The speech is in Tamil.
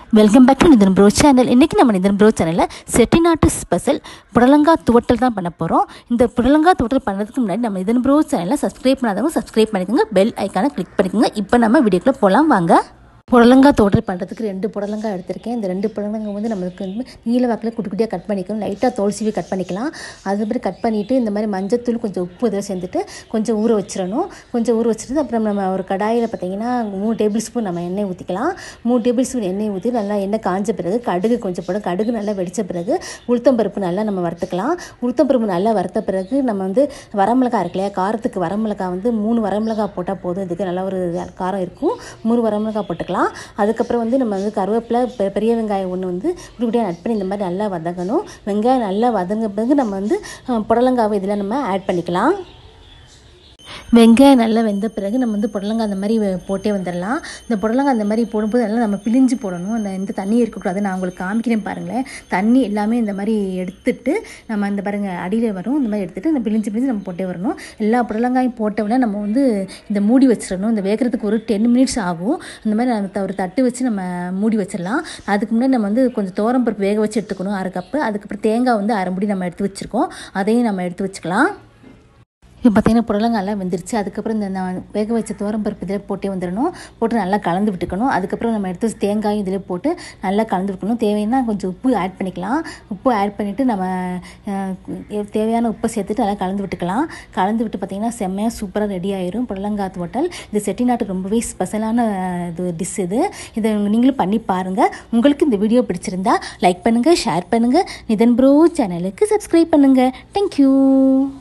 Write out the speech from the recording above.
welcome back to Nithan bro channel இன்றைக்கி நம்ம நிதன் ப்ரோ சேனலில் செட்டிநாட்டு ஸ்பெஷல் புடலங்கா துவட்டல் தான் பண்ண போகிறோம் இந்த புடலங்கா துவட்டல் பண்ணுறதுக்கு முன்னாடி நம்ம நிதன் ப்ரோ சேனலில் சப்ஸ்கிரைப் பண்ணாதவங்க சப்ஸ்கிரைப் பண்ணிக்கோங்க பெல் ஐக்கானை கிளிக் பண்ணிக்கோங்க இப்போ நம்ம வீடியோக்குள்ளே போகலாம் வாங்க புடலங்காய் தோட்டல் பண்ணுறதுக்கு ரெண்டு புடலங்காய் எடுத்திருக்கேன் இந்த ரெண்டு புடலங்காய் வந்து நம்மளுக்கு வந்து நீல வாக்கில் குட்டி குட்டியாக கட் பண்ணிக்கணும் லைட்டாக தோல் சீவி கட் பண்ணிக்கலாம் அதுக்கப்புறம் கட் பண்ணிவிட்டு இந்த மாதிரி மஞ்சத்தூள் கொஞ்சம் உப்பு இதில் சேர்ந்துட்டு கொஞ்சம் ஊற வச்சிடணும் கொஞ்சம் ஊற வச்சுட்டு அப்புறம் நம்ம ஒரு கடாயில் பார்த்தீங்கன்னா மூணு டேபிள் ஸ்பூன் நம்ம எண்ணெய் ஊற்றிக்கலாம் மூணு டேபிள் ஸ்பூன் எண்ணெய் ஊற்றி நல்லா எண்ணெய் காஞ்ச பிறகு கடுகு கொஞ்சம் போடும் கடுகு நல்லா வெடித்த பிறகு உளுத்தம்பருப்பு நல்லா நம்ம வறுத்துக்கலாம் உளுத்தம்பருப்பு நல்லா வறுத்த பிறகு நம்ம வந்து வரமிளகா இருக்கு இல்லையா காரத்துக்கு வரமிளகா வந்து மூணு வரமிளகா போட்டால் போதும் இதுக்கு நல்லா ஒரு காரம் இருக்கும் மூணு வரமிளகா போட்டுக்கலாம் அதுக்கப்புறம் வந்து நம்ம வந்து கருவேப்பிலை பெ- பெரிய வெங்காயம் ஒன்று வந்து இப்படி இப்படியாக நட் பண்ணி இந்த மாதிரி நல்லா வதங்கணும் வெங்காயம் நல்லா வதங்க பிறகு நம்ம வந்து அஹ், புடலங்காவை இதில் நம்ம ஆட் பண்ணிக்கலாம் வெங்காயம் நல்லா வெந்த பிறகு நம்ம வந்து புடலங்காய் அந்த மாதிரி வெ- போட்டே வந்துடலாம் இந்த புடலங்காய் அந்த மாதிரி போடும்போது நல்லா நம்ம பிழிஞ்சு போடணும் அந்த எந்த தண்ணி இருக்கக்கூடாது நான் உங்களுக்கு காமிக்கிறேன் பாருங்களேன் தண்ணி எல்லாமே இந்த மாதிரி எடுத்துட்டு நம்ம அந்த பாருங்கள் அடியில் வரும் இந்த மாதிரி எடுத்துட்டு இந்த பிழிஞ்சு பிழிஞ்சு நம்ம போட்டே வரணும் எல்லா புடலங்காயும் போட்டவுடனே நம்ம வந்து இந்த மூடி வச்சிடணும் இந்த வேகிறதுக்கு ஒரு டென் மினிட்ஸ் ஆகும் அந்த மாதிரி அந்த த- ஒரு தட்டு வச்சு நம்ம மூடி வச்சிடலாம் அதுக்கு முன்னாடி நம்ம வந்து கொஞ்சம் தோரம் பருப்பு வேக வச்சு எடுத்துக்கணும் அரை கப்பு அதுக்கப்புறம் தேங்காய் வந்து அரை முடி நம்ம எடுத்து வச்சுருக்கோம் அதையும் நம்ம எடுத்து வச்சுக்கலாம் இப்போ பார்த்தீங்கன்னா புடலங்காய் எல்லாம் வெந்துருச்சு அதுக்கப்புறம் இந்த நான் வேக வச்ச துவரம்பருப்பு இதில் போட்டே வந்துடணும் போட்டு நல்லா கலந்து விட்டுக்கணும் அதுக்கப்புறம் நம்ம எடுத்து வச்ச தேங்காயும் இதில் போட்டு நல்லா கலந்து விட்டுக்கணும் தேவைன்னா கொஞ்சம் உப்பு ஆட் பண்ணிக்கலாம் உப்பு ஆட் பண்ணிவிட்டு நம்ம அஹ், தேவையான உப்பை சேர்த்துட்டு நல்லா கலந்து விட்டுக்கலாம் கலந்து விட்டு பார்த்திங்கன்னா செம்மையாக சூப்பராக ரெடி ஆயிரும் புடலங்காய் ஹோட்டல் இது செட்டிநாட்டு ரொம்பவே ஸ்பெஷலான அஹ், இது டிஷ் இது இதை நீங்களும் பண்ணி பாருங்கள் உங்களுக்கு இந்த வீடியோ பிடிச்சிருந்தா லைக் பண்ணுங்கள் ஷேர் பண்ணுங்கள் நிதன் ப்ரோ சேனலுக்கு சப்ஸ்கிரைப் பண்ணுங்கள் தேங்க்யூ